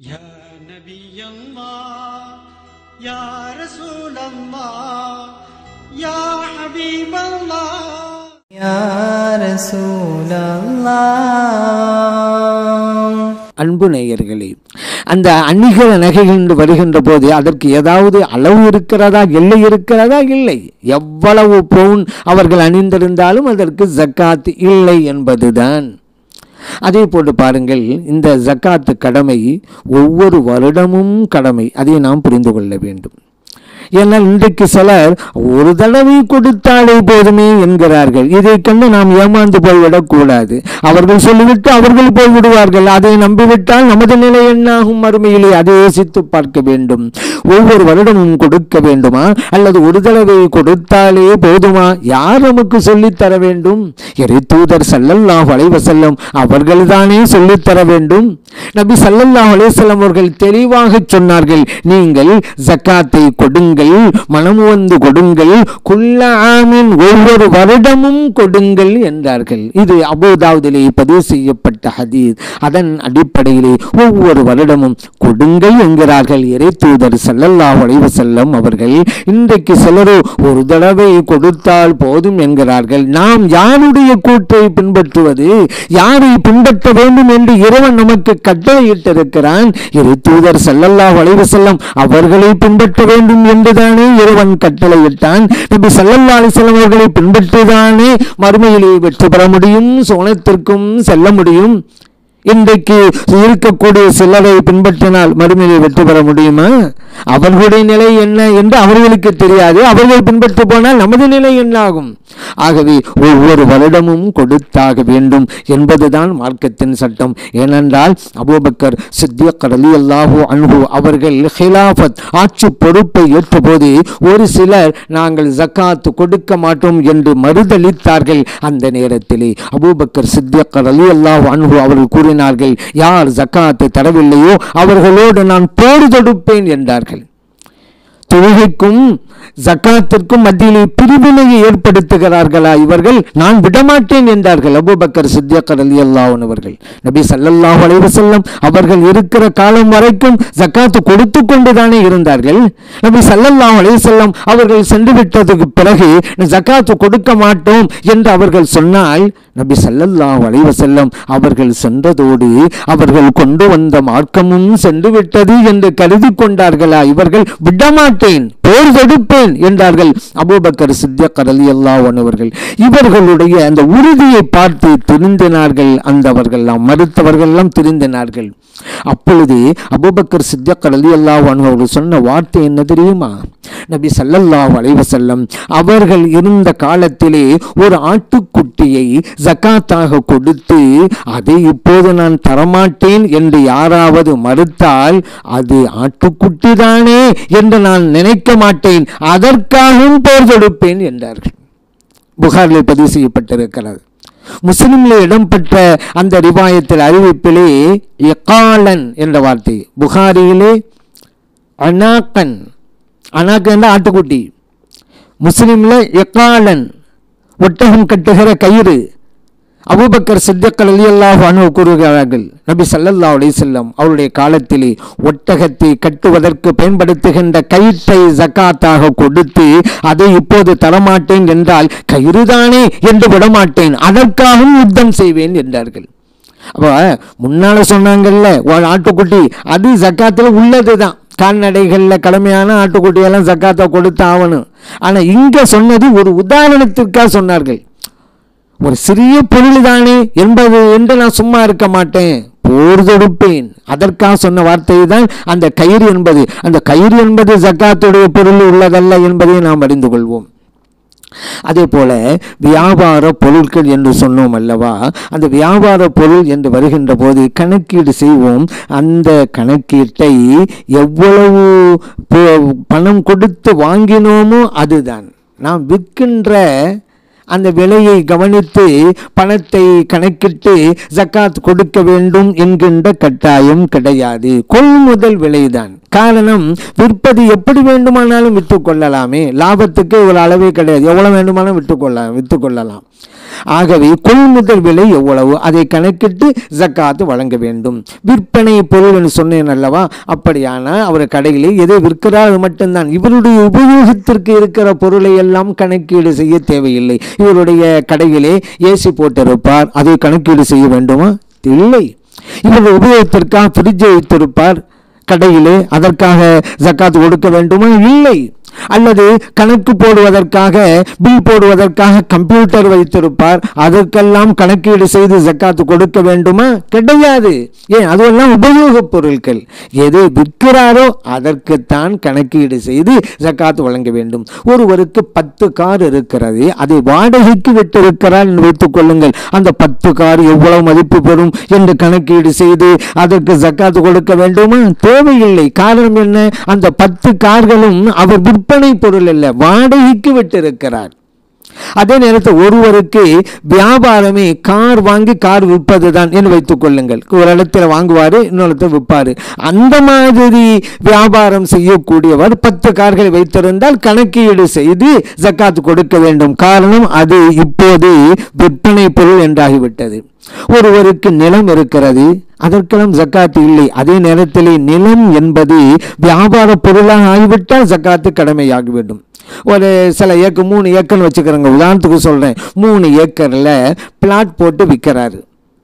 يا نبي الله يا رسول الله يا حبيب الله يا رسول الله அன்பு நேயர்களே அந்த அணிகல நகைகள் என்று வருகின்ற போது அதற்கு ஏதாவது அளவு இருக்கிறதா எல்லை இருக்கிறதா இல்லை எவ்வளவு பவுன் அவர்கள் அணிந்திருந்தாலும் அதற்கு ஜக்காத் இல்லை என்பதுதான் அதே போன்று பாருங்கள் இந்த ஜக்காத்து கடமை ஒவ்வொரு வருடமும் கடமை அதை நாம் புரிந்து கொள்ள வேண்டும் ஏன்னால் இன்றைக்கு சிலர் ஒரு தடவை கொடுத்தாலே போதுமே என்கிறார்கள் இதை கண்டு நாம் ஏமாந்து போய்விடக் கூடாது அவர்கள் சொல்லிவிட்டு அவர்கள் போய்விடுவார்கள் அதை நம்பிவிட்டால் நமது நிலை என்னாகும் மறுமையிலே அதை யோசித்து பார்க்க வேண்டும் ஒவ்வொரு வருடமும் கொடுக்க வேண்டுமா அல்லது ஒரு தடவை கொடுத்தாலே போதுமா யார் நமக்கு சொல்லித் தர வேண்டும் இறை தூதர் சல்லல்லாஹு அலைஹி வஸல்லம் அவர்கள்தானே சொல்லித் தர வேண்டும் நபி சல்லல்லாஹு அலைஹி வஸல்லம் அவர்கள் தெளிவாக சொன்னார்கள் நீங்கள் ஜக்காத்தை கொடுங்கள் மனம் வந்து கொடுங்கள் குல்ல ஆமின் ஒவ்வொரு வருடமும் கொடுங்கள் என்றார்கள் இது அபுதாவுதிலே பதிவு செய்யப்பட்ட ஹதீஸ் அதன் அடிப்படையிலே ஒவ்வொரு வருடமும் கொடுங்கள் என்கிறார்கள் இறை தூதர் சல்லல்லாஹு அலைஹி வஸல்லம் அவர்கள் இன்றைக்கு சிலரோ ஒரு தடவை கொடுத்தால் போதும் என்கிறார்கள் நாம் யாருடைய கூற்றை பின்பற்றுவது யாரை பின்பற்ற வேண்டும் என்று இறைவன் நமக்கு கட்டளையிட்டிருக்கிறான் இறை தூதர் சல்லல்லாஹு அலைஹி வஸல்லம் அவர்களை பின்பற்ற வேண்டும் என்றுதானே இறைவன் கட்டளையிட்டான் நபி சல்லல்லாஹு அலைஹி வஸல்லம் அவர்களை பின்பற்றிதானே மறுமையிலே வெற்றி பெற முடியும் சோனத்திற்கும் செல்ல முடியும் இன்றைக்கு இருக்கக்கூடிய சிலரை பின்பற்றினால் மறுமையை வெற்றி பெற முடியுமா அவர்களுடைய நிலை என்ன என்று அவர்களுக்கு தெரியாது அவர்கள் பின்பற்றி போனால் நமது நிலை என்ன ஆகும் ஆகவே ஒவ்வொரு வருடமும் கொடுத்தாக வேண்டும் என்பதுதான் மார்க்கத்தின் சட்டம் ஏனென்றால் அபூபக்கர் சித்தியக் ரலி அல்லாஹு அன்ஹு அவர்கள் ஹிலாஃபத் ஆட்சி பொறுப்பை ஏற்றபோது ஒரு சிலர் நாங்கள் ஜக்காத் கொடுக்க மாட்டோம் என்று மறுதளித்தார்கள் அந்த நேரத்திலே அபூபக்கர் சித்தியக் ரலி அல்லாஹு அன்ஹு அவர்கள் கூறினார்கள் யார் ஜக்காத்தை தரவில்லையோ அவர்களோடு நான் போர் தொடுப்பேன் என்றார்கள் தொழுகைக்கும் ஜக்காத்திற்கும் மத்தியிலே பிரிவினையை ஏற்படுத்துகிறார்களா இவர்கள் நான் விடமாட்டேன் என்றார்கள் அபூபக்கர் சித்தியக்கர் அலி அல்லாஹன் அவர்கள் நபி சல்லல்லாஹு அலைஹி வஸல்லம் அவர்கள் இருக்கிற காலம் வரைக்கும் ஜக்காத்து கொடுத்து கொண்டுதானே இருந்தார்கள் நபி சல்லல்லாஹு அலைஹி வஸல்லம் அவர்கள் சென்று விட்டதுக்கு பிறகு ஜக்காத்து கொடுக்க மாட்டோம் என்று அவர்கள் சொன்னால் நபி சல்லல்லாஹு அலைஹி வஸல்லம் அவர்கள் சென்றதோடு அவர்கள் கொண்டு வந்த மார்க்கமும் சென்று விட்டது என்று கருதி கொண்டார்களா இவர்கள் விடமாட்டேன் போர் தொடுப்பேன் என்றார்கள் அபூபக்கர் சித்தியக்கர் அலி அவர்கள் இவர்களுடைய அந்த உறுதியை பார்த்து திருந்தினார்கள் அந்தவர்கள் மறுத்தவர்கள் எல்லாம் திருந்தினார்கள் அப்பொழுது அபூபக்கர் சித்தியக்கர் அலி அல்லாஹ் அவர்கள் சொன்ன வார்த்தை என்ன தெரியுமா நபி சல்லல்லாஹு அலைஹி வஸல்லம் அவர்கள் இருந்த காலத்திலே ஒரு ஆட்டுக்குட்டியை ஜக்காத்தாக கொடுத்து அதை இப்போது நான் தரமாட்டேன் என்று யாராவது மறுத்தால் அது ஆட்டுக்குட்டி தானே என்று நான் நினைக்க மாட்டேன் அதற்காகவும் போர் தொடுப்பேன் என்றார்கள் புகாரில் பதிவு செய்யப்பட்டிருக்கிறது முஸ்லிமில் இடம்பெற்ற அந்த ரிவாயத்தில் அறிவிப்பிலே எக்காலன் என்ற வார்த்தை புகாரியிலே அனாக்கன் அனாக்கன் என்ற ஆட்டுக்குட்டி முஸ்லிமில் எக்காலன் ஒட்டகம் கட்டுகிற கயிறு அபூபக்கர் சித்தியக்கல் அலி அல்லாஹ் அனு கூறுகிறார்கள் நபி சல்லல்லாஹு அலைஹி வஸல்லம் அவருடைய காலத்திலே ஒட்டகத்தை கட்டுவதற்கு பயன்படுத்துகின்ற கயிற்றை ஜக்காத்தாக கொடுத்து அதை இப்போது தரமாட்டேன் என்றால் கயிறுதானே என்று விடமாட்டேன் அதற்காகவும் யுத்தம் செய்வேன் என்றார்கள் அப்போ முன்னால் சொன்னாங்கல்ல ஒரு ஆட்டுக்குட்டி அது ஜக்காத்தில் உள்ளது தான் கால்நடைகளில் கடமையான ஆட்டுக்குட்டியெல்லாம் ஜக்காத்தை கொடுத்து ஆகணும் ஆனால் இங்கே சொன்னது ஒரு உதாரணத்திற்காக சொன்னார்கள் ஒரு சிறிய பொருள் தானே என்பது என்று நான் சும்மா இருக்க மாட்டேன் போர் தொடுப்பேன் அதற்காக சொன்ன வார்த்தை தான் அந்த கயிறு என்பது அந்த கயிறு என்பது ஜக்காத்துடைய பொருள் உள்ளதல்ல என்பதை நாம் அறிந்து கொள்வோம் அதே போல வியாபார பொருட்கள் என்று சொன்னோம் அல்லவா அந்த வியாபார பொருள் என்று வருகின்ற போது கணக்கீடு செய்வோம் அந்த கணக்கீட்டை எவ்வளவு ப- பணம் கொடுத்து வாங்கினோமோ அதுதான் நாம் விற்கின்ற அந்த விலையை கவனித்து பணத்தை கணக்கிட்டு ஜக்காத் கொடுக்க வேண்டும் என்கின்ற கட்டாயம் கிடையாது கொள்முதல் விலைதான் காரணம் விற்பது எப்படி வேண்டுமானாலும் விற்று கொள்ளலாமே லாபத்துக்கு ஒரு அளவே கிடையாது எவ்வளோ வேண்டுமானாலும் விற்று கொள்ள விற்று கொள்ளலாம் ஆகவே கொள்முதல் விலை எவ்வளவு அதை கணக்கிட்டு ஜக்காத்து வழங்க வேண்டும் விற்பனை பொருள் என்று சொன்னேன் அல்லவா அப்படியான அவர் கடையிலே எதை விற்கிறார் அது மட்டும்தான் இவருடைய உபயோகத்திற்கு இருக்கிற பொருளை எல்லாம் கணக்கீடு செய்ய தேவையில்லை இவருடைய கடையிலே ஏசி போட்டிருப்பார் அதை கணக்கீடு செய்ய வேண்டுமா இல்லை இவருடைய உபயோகத்திற்காக ஃப்ரிட்ஜை வைத்திருப்பார் கடையிலே அதற்காக ஜக்காத் கொடுக்க வேண்டுமா இல்லை அல்லது கணக்கு போடுவதற்காக பில் போடுவதற்காக கம்ப்யூட்டர் வைத்திருப்பார் அதற்கெல்லாம் கணக்கீடு செய்து ஜக்காத்து கொடுக்க வேண்டுமா கிடையாது ஏன் அதுவெல்லாம் உபயோகப் பொருட்கள் எதை விற்கிறாரோ அதற்குத்தான் கணக்கீடு செய்து ஜக்காத்து வழங்க வேண்டும் ஒருவருக்கு பத்து கார் இருக்கிறது அதை வாடகைக்கு விட்டிருக்கிறார் என்று வைத்துக் கொள்ளுங்கள் அந்த பத்து கார் எவ்வளவு மதிப்பு பெறும் என்று கணக்கீடு செய்து அதற்கு ஜக்காத்து கொடுக்க வேண்டுமா தேவையில்லை காரணம் என்ன அந்த பத்து கார்களும் அவர் விற்பனை பொருள் அல்ல வாடகைக்கு விட்டிருக்கிறார் அதே நேரத்தில் ஒருவருக்கு வியாபாரமே கார் வாங்கி கார் விற்பது தான் என்று வைத்துக் கொள்ளுங்கள் ஒரு இடத்துல வாங்குவார் இன்னொரு இடத்துல விற்பாரு அந்த மாதிரி வியாபாரம் செய்யக்கூடியவர் பத்து கார்களை வைத்திருந்தால் கணக்கீடு செய்து ஜக்காத் கொடுக்க வேண்டும் காரணம் அது இப்போது விற்பனை பொருள் என்றாகிவிட்டது ஒருவருக்கு நிலம் இருக்கிறது அதற்கெல்லாம் ஜக்காத்து இல்லை அதே நேரத்தில் நிலம் என்பது வியாபார பொருளாக ஆகிவிட்டால் ஜக்காத்து கடமையாகிவிடும் ஒரு சில ஏக்கர் மூணு ஏக்கர்னு வச்சுக்கிறேங்க உதாரணத்துக்கு சொல்கிறேன் மூணு ஏக்கரில் பிளாட் போட்டு விற்கிறாரு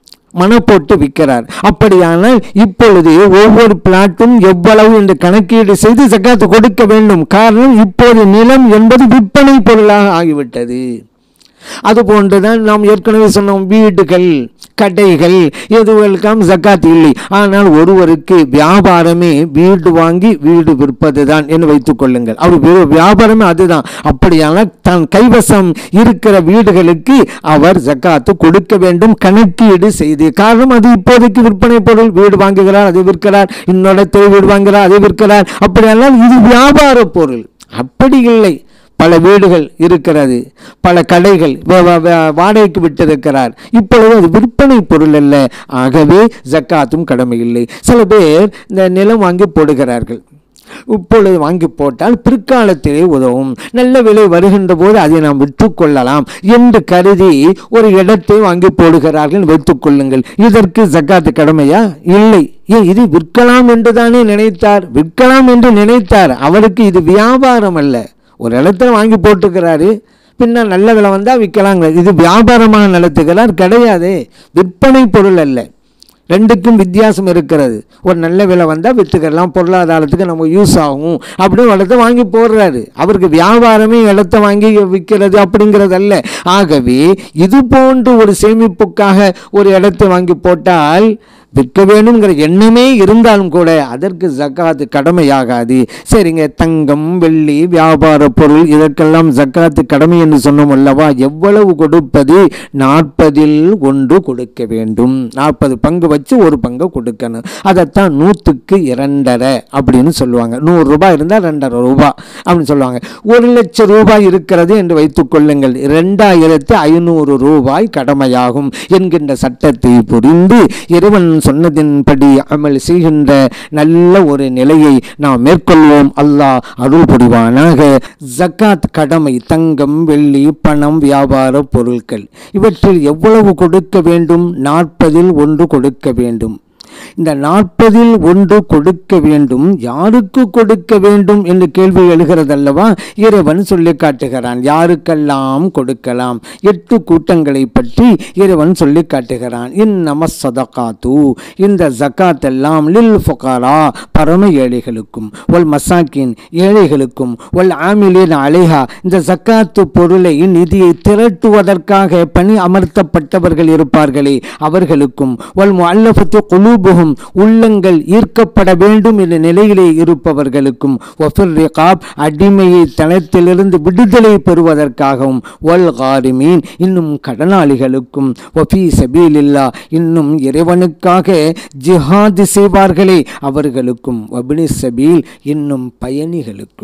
மனை போட்டு விற்கிறார் அப்படியானால் இப்பொழுது ஒவ்வொரு பிளாட்டும் எவ்வளவு என்று கணக்கீடு செய்து ஜக்காத்து கொடுக்க வேண்டும் காரணம் இப்போது நிலம் என்பது விற்பனை பொருளாக ஆகிவிட்டது அதுபோன்றுதான் நாம் ஏற்கனவே சொன்னோம் வீடுகள் கடைகள் எதுவெல்லாம் ஜக்காத் இல்லை ஆனால் ஒருவருக்கு வியாபாரமே வீடு வாங்கி வீடு விற்பது தான் என்று வைத்துக் கொள்ளுங்கள் அவர் வெறும் வியாபாரமே அதுதான் அப்படியானால் தன் கைவசம் இருக்கிற வீடுகளுக்கு அவர் ஜக்காத்து கொடுக்க வேண்டும் கணக்கீடு செய்து காரணம் அது இப்போதைக்கு விற்பனை பொருள் வீடு வாங்குகிறார் அதை விற்கிறார் இன்னொரு வீடு வாங்குகிறார் அதை விற்கிறார் அப்படியானால் இது வியாபார பொருள் அப்படி இல்லை பல வீடுகள் இருக்கிறது பல கடைகள் வ- வ- வ- வாடகைக்கு விட்டிருக்கிறார் இப்பொழுது அது விற்பனை பொருள் அல்ல ஆகவே ஜக்காத்தும் கடமை இல்லை சில பேர் இந்த நிலம் வாங்கி போடுகிறார்கள் இப்பொழுது வாங்கி போட்டால் பிற்காலத்திலே உதவும் நல்ல விலை வருகின்ற போது அதை நாம் விற்றுக்கொள்ளலாம் என்று கருதி ஒரு இடத்தை வாங்கி போடுகிறார்கள் வைத்துக் கொள்ளுங்கள் இதற்கு ஜக்காத்து கடமையா இல்லை ஏன் இது விற்கலாம் என்று தானே நினைத்தார் விற்கலாம் என்று நினைத்தார் அவருக்கு இது வியாபாரம் அல்ல ஒரு இடத்துல வாங்கி போட்டுக்கிறாரு பின்ன நல்ல விலை வந்தால் விற்கலாங்க இது வியாபாரமாக நடத்துகிறார் கிடையாது விற்பனை பொருள் அல்ல ரெண்டுக்கும் வித்தியாசம் இருக்கிறது ஒரு நல்ல விலை வந்தால் விற்றுக்கலாம் பொருளாதாரத்துக்கு நம்ம யூஸ் ஆகும் அப்படின்னு இடத்த வாங்கி போடுறாரு அவருக்கு வியாபாரமே இடத்த வாங்கி விற்கிறது அப்படிங்கிறது அல்ல ஆகவே இது போன்று ஒரு சேமிப்புக்காக ஒரு இடத்தை வாங்கி போட்டால் விற்க வேணுங்கிற எண்ணமே இருந்தாலும் கூட அதற்கு ஜக்காத்து கடமையாகாது சரிங்க தங்கம் வெள்ளி வியாபார பொருள் இதற்கெல்லாம் ஜக்காத்து கடமை என்று சொன்னோம் அல்லவா எவ்வளவு கொடுப்பது நாற்பதில் ஒன்று கொடுக்க வேண்டும் நாற்பது பங்கு வச்சு ஒரு பங்கு கொடுக்கணும் அதைத்தான் நூற்றுக்கு இரண்டரை அப்படின்னு சொல்லுவாங்க நூறு ரூபாய் இருந்தால் ரெண்டரை ரூபாய் அப்படின்னு சொல்லுவாங்க ஒரு லட்சம் ரூபாய் இருக்கிறது என்று வைத்துக் கொள்ளுங்கள் ரெண்டாயிரத்து ஐநூறு ரூபாய் கடமையாகும் என்கின்ற சட்டத்தை புரிந்து இறைவன் சொன்னதின்படி அமல் செய்கின்ற நல்ல ஒரு நிலையை நாம் மேற்கொள்வோம் அல்லாஹ் அருள் புரிவானாக ஜக்காத் கடமை தங்கம் வெள்ளி பணம் வியாபார பொருட்கள் இவற்றில் எவ்வளவு கொடுக்க வேண்டும் நாற்பதில் ஒன்று கொடுக்க வேண்டும் இந்த நாற்பதில் ஒன்று கொடுக்க வேண்டும் யாருக்கு கொடுக்க வேண்டும் என்று கேள்வி எழுகிறதல்லவா இறைவன் சொல்லி காட்டுகிறான் யாருக்கெல்லாம் கொடுக்கலாம் எட்டு கூட்டங்களை பற்றி இறைவன் சொல்லி காட்டுகிறான் இன்னம சதகாத்து இந்த ஜக்காத் எல்லாம் லில் ஃபுகாரா பரம ஏழைகளுக்கும் ஒல் மசாக்கின் ஏழைகளுக்கும் ஒல் ஆமிலின் அலைஹா இந்த ஜக்காத்து பொருளை நிதியை திரட்டுவதற்காக பணி அமர்த்தப்பட்டவர்கள் இருப்பார்களே அவர்களுக்கும் ஒல் முஅல்லஃபத்து குலூபுகும் உள்ளங்கள் ஈர்க்கப்பட வேண்டும் என்ற நிலையிலே இருப்பவர்களுக்கும் ஒஃபிர் ரிகாப் அடிமையை தனத்திலிருந்து விடுதலை பெறுவதற்காகவும் ஒல் காரிமீன் இன்னும் கடனாளிகளுக்கும் ஒஃபி சபீலில்லா இன்னும் இறைவனுக்காக ஜிஹாது செய்வார்களே அவர்களுக்கும் வபினி சபீல் இன்னும் பயணிகளுக்கும்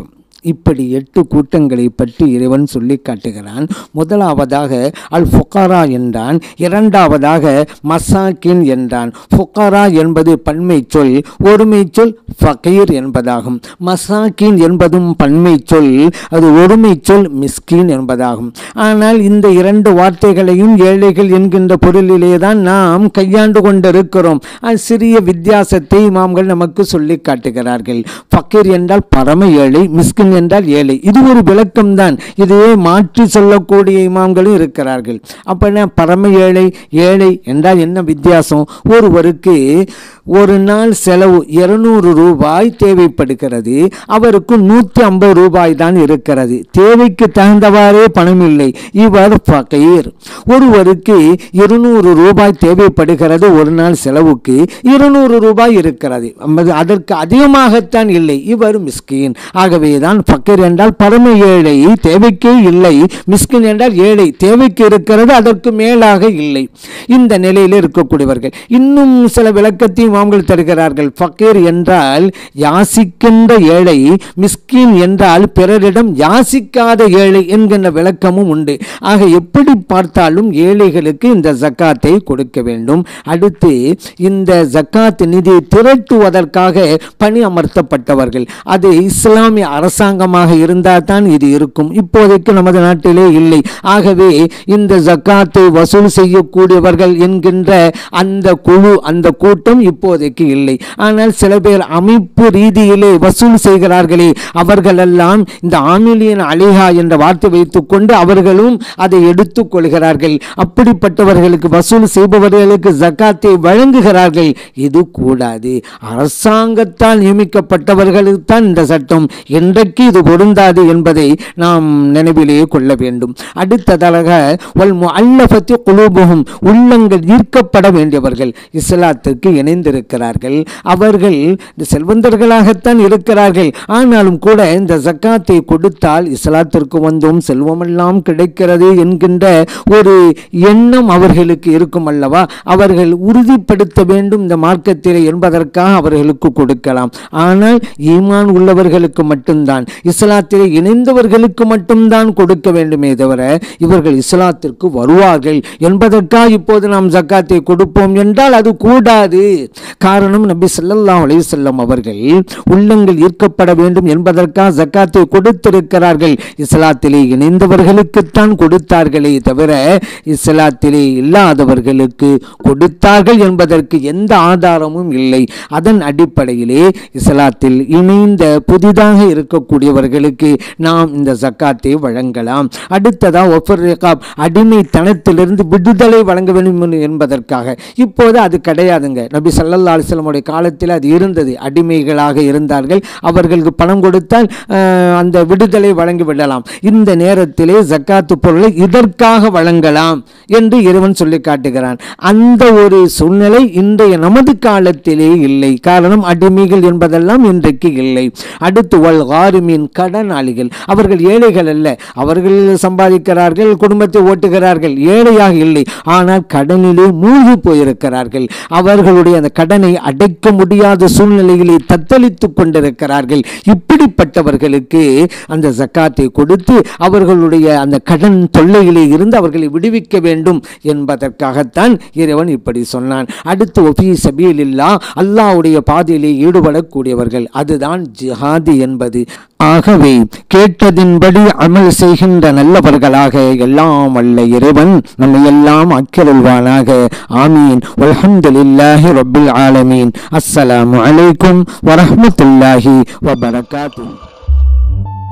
இப்படி எட்டு கூட்டங்களை பற்றி இறைவன் சொல்லி காட்டுகிறான் முதலாவதாக அல் ஃபுகாரா என்றான் இரண்டாவதாக மசாக்கின் என்றான் ஃபுகாரா என்பது பன்மை சொல் ஒருமை சொல் ஃபகீர் என்பதாகும் மசாக்கின் என்பதும் பன்மை சொல் அது ஒருமை சொல் மிஸ்கின் என்பதாகும் ஆனால் இந்த இரண்டு வார்த்தைகளையும் ஏழைகள் என்கின்ற பொருளிலே தான் நாம் கையாண்டு கொண்டிருக்கிறோம் அது சிறிய வித்தியாசத்தை இமாம்கள் நமக்கு சொல்லி காட்டுகிறார்கள் ஃபக்கீர் என்றால் பரம ஏழை மிஸ்கின் என்றால் ஏழை இது ஒரு விளக்கம்தான் இதையே மாற்றி சொல்லக்கூடிய இமாம்களும் இருக்கிறார்கள் அப்போ பரம ஏழை ஏழை என்றால் என்ன வித்தியாசம் ஒருவருக்கு ஒரு நாள் செலவு இருநூறு ரூபாய் தேவைப்படுகிறது அவருக்கு நூற்றி ஐம்பது ரூபாய் தான் இருக்கிறது தேவைக்கு தகுந்தவாறே பணம் இல்லை இவர் ஃபகீர் ஒருவருக்கு இருநூறு ரூபாய் தேவைப்படுகிறது ஒரு நாள் செலவுக்கு இருநூறு ரூபாய் இருக்கிறது அம்மது அதற்கு அதிகமாகத்தான் இல்லை இவர் மிஸ்கின் ஆகவே தான் ஃபக்கீர் என்றால் பரம ஏழை தேவைக்கே இல்லை மிஸ்கின் என்றால் ஏழை தேவைக்கு இருக்கிறது அதற்கு மேலாக இல்லை இந்த நிலையில் இருக்கக்கூடியவர்கள் இன்னும் சில விளக்கத்தையும் இமாம்கள் தருகிறார்கள் ஃபக்கீர் என்றால் யாசிக்கின்ற ஏழை மிஸ்கின் என்றால் பிறரிடம் யாசிக்காத ஏழை என்கின்ற விளக்கமும் உண்டு ஆக எப்படி பார்த்தாலும் ஏழைகளுக்கு இந்த ஜக்காத்தை கொடுக்க வேண்டும் அடுத்து இந்த ஜக்காத் நிதி திரட்டுவதற்காக பணி அமர்த்தப்பட்டவர்கள் அது இஸ்லாமிய அரசாங்கமாக இருந்தால் தான் இது இருக்கும் இப்போதைக்கு நமது நாட்டிலே இல்லை ஆகவே இந்த ஜக்காத்தை வசூல் செய்யக்கூடியவர்கள் என்கின்ற அந்த குழு அந்த கூட்டம் இப்போதைக்கு இல்லை ஆனால் சில பேர் அமைப்பு ரீதியிலே வசூல் செய்கிறார்களே அவர்களெல்லாம் இந்த ஆமிலியன் அலிஹா என்ற வார்த்தை வைத்துக்கொண்டு அவர்களும் அதை எடுத்துக் கொள்கிறார்கள் அப்படிப்பட்டவர்களுக்கு வசூல் செய்பவர்களுக்கு ஜக்காத்தை வழங்குகிறார்கள் இது கூடாது அரசாங்கத்தால் நியமிக்கப்பட்டவர்களுக்கு தான் இந்த சட்டம் என்றைக்கு இது பொருந்தாது என்பதை நாம் நினைவிலே கொள்ள வேண்டும் அடுத்ததாக வல் முஅல்லஃபத்தி குலூபுஹும் உள்ளங்கள் ஈர்க்கப்பட வேண்டியவர்கள் இஸ்லாத்துக்கு இணைந்திருக்கிறார்கள் அவர்கள் இந்த செல்வந்தர்களாகத்தான் இருக்கிறார்கள் ஆனாலும் கூட இந்த ஜக்காத்தை கொடுத்தால் இஸ்லாத்திற்கு வந்தோம் செல்வமெல்லாம் கிடைக்கிறது என்கின்ற ஒரு எண்ணம் அவர்களுக்கு இருக்கும் அல்லவா அவர்கள் உறுதிப்படுத்த வேண்டும் இந்த மார்க்கத்திலே என்பதற்காக அவர்களுக்கு கொடுக்கலாம் ஆனால் ஈமான் உள்ளவர்களுக்கு மட்டும்தான் இஸ்லாத்திலே இணைந்தவர்களுக்கு மட்டும்தான் கொடுக்க வேண்டுமே தவிர இவர்கள் இஸ்லாத்திற்கு வருவார்கள் என்பதற்காக இப்போது நாம் ஜக்காத்தை கொடுப்போம் என்றால் அது கூடாது காரணம் நபி ஸல்லல்லாஹு அலைஹி வஸல்லம் அவர்கள் உள்ளங்கள் ஈர்க்கப்பட வேண்டும் என்பதற்காக ஜக்காத்தை கொடுத்திருக்கிறார்கள் இஸ்லாத்திலே இணைந்தவர்களுக்குத்தான் கொடுத்தார்களே தவிர இஸ்லாத்திலே இல்லாதவர்களுக்கு கொடுத்தார்கள் என்பதற்கு எந்த ஆதாரமும் இல்லை அதன் அடிப்படையிலே இஸ்லாத்தில் இணைந்த புதிதாக இருக்கக்கூடியவர்களுக்கு நாம் இந்த ஜக்காத்தை வழங்கலாம் அடுத்ததா ஒஃபர் ரிகாப் அடிமைத்தனத்திலிருந்து விடுதலை வழங்க வேண்டும் என்பதற்காக இப்போது அது கிடையாதுங்க நபி சல்லல்லா அலிஸ்லமுடைய காலத்தில் அது இருந்தது அடிமைகளாக இருந்தார்கள் அவர்களுக்கு பணம் கொடுத்தால் அஹ், அந்த விடுதலை வழங்கி விடலாம் இந்த நேரத்திலே ஜக்காத்து பொருளை இதற்காக வழங்கலாம் என்று இறைவன் சொல்லி காட்டுகிறான் அந்த ஒரு சூழ்நிலை இன்றைய நமது காலத்திலே இல்லை காரணம் அடிமைகள் என்பதெல்லாம் இன்றைக்கு இல்லை அடுத்து வல் காரிமின் கடனாளிகள் அவர்கள் ஏழைகள் அல்ல அவர்கள் சம்பாதிக்கிறார்கள் குடும்பத்தை ஓட்டுகிறார்கள் ஏழையாக இல்லை ஆனால் கடனிலே மூழ்கி போயிருக்கிறார்கள் அவர்களுடைய அந்த கடனை அடைக்க முடியாத சூழ்நிலையிலே தத்தளித்துக் கொண்டிருக்கிறார்கள் இப்படிப்பட்டவர்களுக்கு அந்த ஜக்காத்தை கொடுத்து அவர்களுடைய அந்த கடன் தொல்லையிலே இருந்து அவர்களை விடுவிக்க வேண்டும் என்பதற்காகத்தான் இறைவன் இப்படி சொன்னான் அடுத்து ஒபி சபீலில்லா அல்லாஹ்வுடைய பாதையிலே ஈடுபடக்கூடியவர்கள் அதுதான் ஜிஹாது என்பது ஆகவே கேட்டதின்படி அமல் செய்கின்ற நல்லவர்களாக எல்லாம் வல்ல இறைவன் நம்மை எல்லாம் அக்கிரல்வானாக ஆமீன் வல்ஹம்துலில்லாஹி ரப்பில் ஆலமீன் அஸ்ஸலாமு அலைக்கும் வரஹ்மத்துல்லாஹி வபரகாத்துஹு